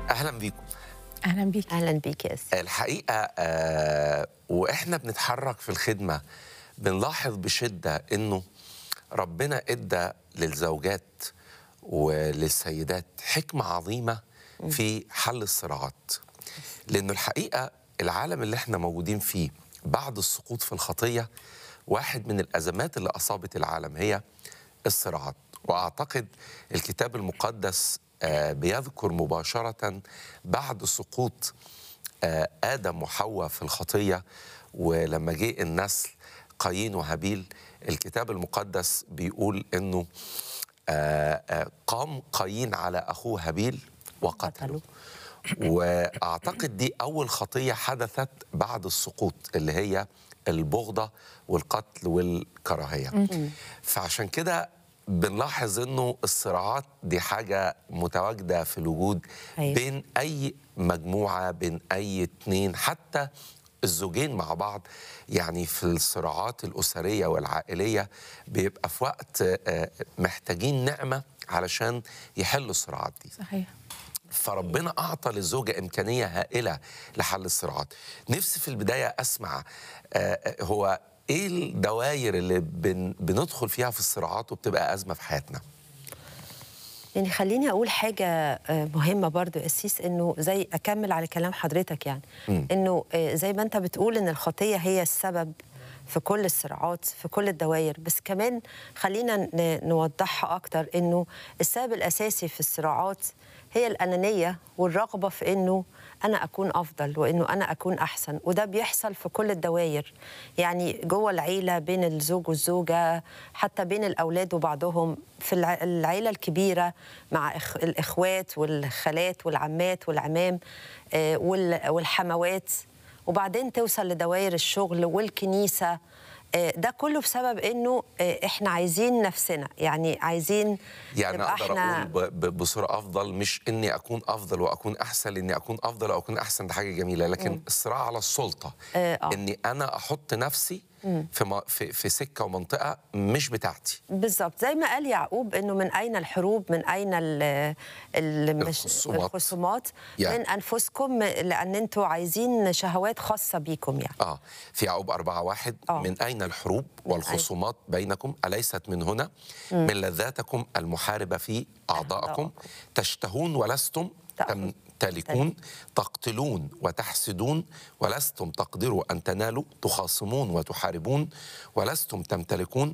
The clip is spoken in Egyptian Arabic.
اهلا بيكم اهلا بيك اهلا بيك يا اسي الحقيقه آه واحنا بنتحرك في الخدمه بنلاحظ بشده انه ربنا ادى للزوجات وللسيدات حكمه عظيمه في حل الصراعات لانه الحقيقه العالم اللي احنا موجودين فيه بعد السقوط في الخطيه واحد من الازمات اللي اصابت العالم هي الصراعات واعتقد الكتاب المقدس آه، بيذكر مباشره بعد سقوط آه، ادم وحواء في الخطيه ولما جه النسل قايين وهابيل الكتاب المقدس بيقول انه آه، آه، قام قايين على اخوه هابيل وقتله واعتقد دي اول خطيه حدثت بعد السقوط اللي هي البغضه والقتل والكراهيه فعشان كده بنلاحظ انه الصراعات دي حاجه متواجده في الوجود أيوة. بين اي مجموعه بين اي اتنين حتى الزوجين مع بعض يعني في الصراعات الاسريه والعائليه بيبقى في وقت آه، محتاجين نعمه علشان يحلوا الصراعات دي صحيح فربنا اعطى للزوجه امكانيه هائله لحل الصراعات نفسي في البدايه اسمع آه، هو ايه الدوائر اللي بن بندخل فيها في الصراعات وبتبقى ازمه في حياتنا يعني خليني اقول حاجه آه، مهمه برضو يا اسيس انه زي اكمل على كلام حضرتك يعني مم. انه آه، زي ما انت بتقول ان الخطيه هي السبب في كل الصراعات في كل الدوائر بس كمان خلينا ن- نوضحها اكتر انه السبب الاساسي في الصراعات هي الانانيه والرغبه في انه انا اكون افضل وانه انا اكون احسن وده بيحصل في كل الدوائر يعني جوه العيله بين الزوج والزوجه حتى بين الاولاد وبعضهم في الع- العيله الكبيره مع إخ- الاخوات والخالات والعمات والعمام آه، وال- والحموات وبعدين توصل لدوائر الشغل والكنيسه آه، ده كله بسبب انه آه، احنا عايزين نفسنا يعني عايزين يعني نبقى اقدر احنا اقول ب- ب- بصوره افضل مش اني اكون افضل واكون احسن لاني اكون افضل او اكون احسن ده حاجه جميله لكن الصراع على السلطه آه، آه. اني انا احط نفسي في م- في في سكه ومنطقه مش بتاعتي بالظبط زي ما قال يعقوب انه من اين الحروب من اين ال- المش- الخصومات. الخصومات يعني. من انفسكم لان انتوا عايزين شهوات خاصه بيكم يعني اه في يعقوب أربعة واحد آه. من أين الحروب والخصومات بينكم أليست من هنا من لذاتكم المحاربة في أعضائكم أعضائكم. تشتهون ولستم تأخذ- تمتلكون تقتلون وتحسدون ولستم تقدروا أن تنالوا تخاصمون وتحاربون ولستم تمتلكون